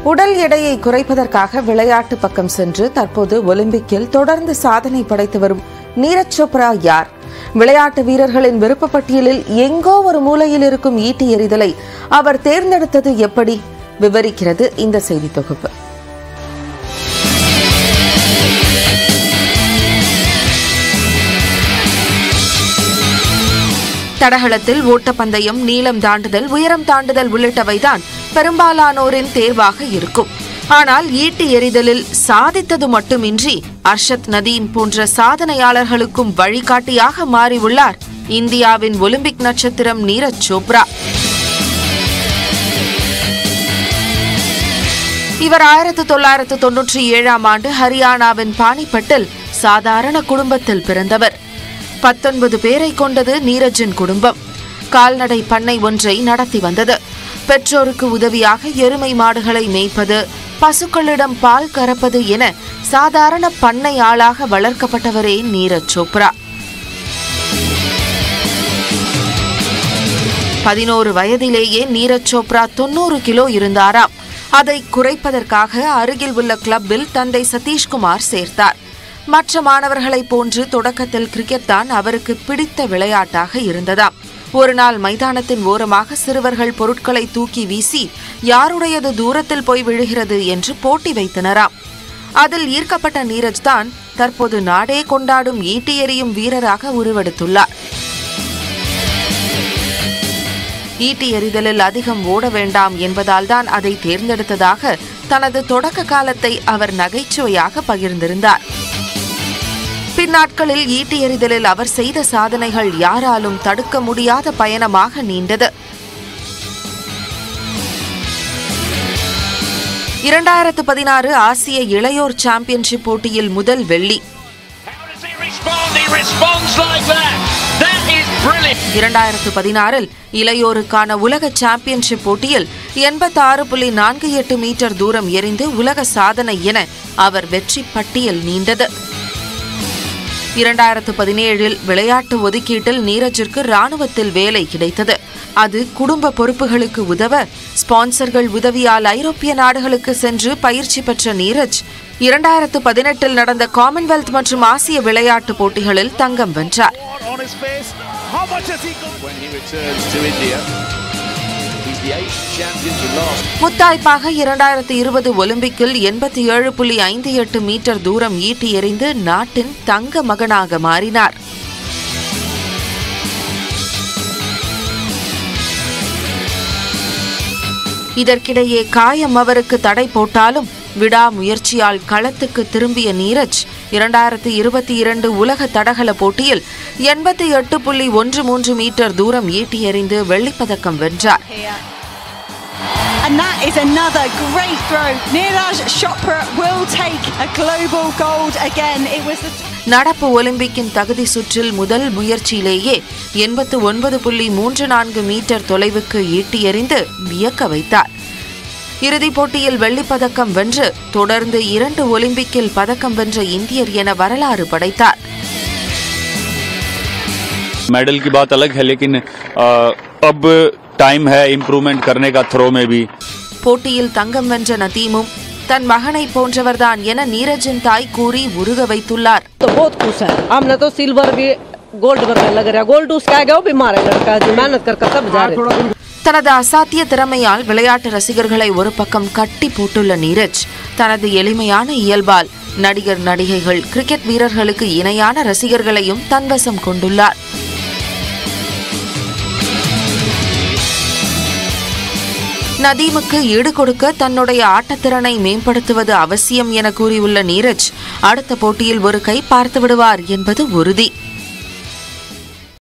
உடல் எடையை குறைப்பதற்காக விளையாட்டு பக்கம் சென்று தற்போது ஒலிம்பிக்கில் தொடர்ந்து சாதனை படைத்து வரும் நீரஜ் சோப்ரா யார் விளையாட்டு வீரர்களின் விருப்ப பட்டியலில் எங்கோ ஒரு மூலையில் இருக்கும் ஈட்டி எறிதலை அவர் தேர்ந்தெடுத்தது எப்படி விவரிக்கிறது இந்த செய்தி தொகுப்பு தடகளத்தில் ஓட்டப்பந்தயம் நீளம் தாண்டுதல் உயரம் தாண்டுதல் உள்ளிட்டவைதான் பெரும்பாலானோரின் தேர்வாக இருக்கும் ஆனால் ஈட்டி எறிதலில் சாதித்தது மட்டுமின்றி அர்ஷத் நதீம் போன்ற சாதனையாளர்களுக்கும் வழிகாட்டியாக மாறியுள்ளார் இந்தியாவின் ஒலிம்பிக் நட்சத்திரம் நீரஜ் சோப்ரா இவர் ஆயிரத்து தொள்ளாயிரத்து தொன்னூற்றி ஏழாம் ஆண்டு ஹரியானாவின் பானிப்பட்டில் சாதாரண குடும்பத்தில் பிறந்தவர் பத்தொன்பது பேரை கொண்டது நீரஜின் குடும்பம் கால்நடை பண்ணை ஒன்றை நடத்தி வந்தது பெற்றோருக்கு உதவியாக எருமை மாடுகளை மேய்ப்பது பசுக்களிடம் பால் கறப்பது என சாதாரண பண்ணை ஆளாக வளர்க்கப்பட்டவரே நீரஜ் சோப்ரா பதினோரு வயதிலேயே நீரஜ் சோப்ரா தொண்ணூறு கிலோ இருந்தாராம் அதை குறைப்பதற்காக அருகில் உள்ள கிளப்பில் தந்தை சதீஷ்குமார் சேர்த்தார் மற்ற மாணவர்களைப் போன்று தொடக்கத்தில் கிரிக்கெட் தான் அவருக்கு பிடித்த விளையாட்டாக இருந்ததாம் ஒரு நாள் மைதானத்தின் ஓரமாக சிறுவர்கள் பொருட்களை தூக்கி வீசி யாருடையது தூரத்தில் போய் விழுகிறது என்று போட்டி வைத்தனராம் அதில் ஈர்க்கப்பட்ட நீரஜ் தான் தற்போது நாடே கொண்டாடும் ஈட்டி எறியும் வீரராக உருவெடுத்துள்ளார் ஈட்டி எறிதலில் அதிகம் ஓட வேண்டாம் என்பதால் தான் அதை தேர்ந்தெடுத்ததாக தனது தொடக்க காலத்தை அவர் நகைச்சுவையாக பகிர்ந்திருந்தார் பின்னாட்களில் ஈட்டி எறிதலில் அவர் செய்த சாதனைகள் யாராலும் தடுக்க முடியாத பயணமாக நீண்டது இரண்டாயிரத்து பதினாறு ஆசிய இளையோர் சாம்பியன்ஷிப் போட்டியில் முதல் வெள்ளி How does he respond? He responds like that. That is brilliant. இரண்டாயிரத்து பதினாறில் இளையோருக்கான உலக சாம்பியன்ஷிப் போட்டியில் எண்பத்தாறு புள்ளி நான்கு எட்டு மீட்டர் தூரம் எறிந்து உலக சாதனை என அவர் வெற்றி பட்டியல் நீண்டது இரண்டாயிரத்து பதினேழில் விளையாட்டு ஒதுக்கீட்டில் நீரஜிற்கு ராணுவத்தில் வேலை கிடைத்தது அது குடும்ப பொறுப்புகளுக்கு உதவ ஸ்பான்சர்கள் உதவியால் ஐரோப்பிய நாடுகளுக்கு சென்று பயிற்சி பெற்ற நீரஜ் இரண்டாயிரத்து பதினெட்டில் நடந்த காமன்வெல்த் மற்றும் ஆசிய விளையாட்டுப் போட்டிகளில் தங்கம் வென்றார் on his face. How much has he got? When he returns to India, he's the Asian champion to last. முத்தாய்ப்பாக இரண்டாயிரத்தி இருபது ஒலிம்பிக்கில் எண்பத்தி ஏழு புள்ளி ஐந்து எட்டு மீட்டர் தூரம் ஈட்டி எறிந்து நாட்டின் தங்க மகனாக மாறினார் இதற்கிடையே காயம் அவருக்கு தடை போட்டாலும் விடாமுயற்சியால் களத்துக்கு திரும்பிய நீரஜ் இரண்டாயிரத்தி இருபத்தி இரண்டு உலக தடகள போட்டியில் எண்பத்தி எட்டு புள்ளி ஒன்று மூன்று மீட்டர் தூரம் ஈட்டி எறிந்து வெள்ளிப்பதக்கம் வென்றார் here. And that is another great throw. Neeraj Chopra will take a global gold again. It was the நடப்பு ஒலிம்பிக்கின் தகுதி சுற்றில் முதல் முயற்சியிலேயே எண்பத்து ஒன்பது புள்ளி மூன்று நான்கு மீட்டர் தொலைவுக்கு ஈட்டி எறிந்து வியக்க வைத்தார் இறுதிப் போட்டியில் வெள்ளிப் பதக்கம் வென்று தொடர்ந்து இரண்டு ஒலிம்பிக்கில் பதக்கம் வென்ற இந்தியர் என வரலாறு படைத்தார் मेडल की बात अलग है लेकिन अ, अब टाइम है इम्प्रूवमेंट करने का थ्रो में भी போட்டியில் தங்கம் வென்ற நதீமும் தன் மகனை போன்றவர்தான் என நீரஜின் தாய் கூறி உருக வைத்துள்ளார் तो बहुत खुश है हमने तो सिल्वर भी गोल्ड वर्ग लग रहा है गोल्ड उसका आ गया वो बीमार है लड़का जी मेहनत कर कर सब जा रहे हैं। தனது அசாத்திய திறமையால் விளையாட்டு ரசிகர்களை ஒரு பக்கம் கட்டி போட்டுள்ள நீரஜ் தனது எளிமையான இயல்பால் நடிகர் நடிகைகள் கிரிக்கெட் வீரர்களுக்கு இணையான ரசிகர்களையும் தன்வசம் கொண்டுள்ளார் நதீமுக்கு ஈடு கொடுக்க தன்னுடைய ஆட்டத்திறனை மேம்படுத்துவது அவசியம் என கூறியுள்ள நீரஜ் அடுத்த போட்டியில் ஒரு கை பார்த்து விடுவார் என்பது உறுதி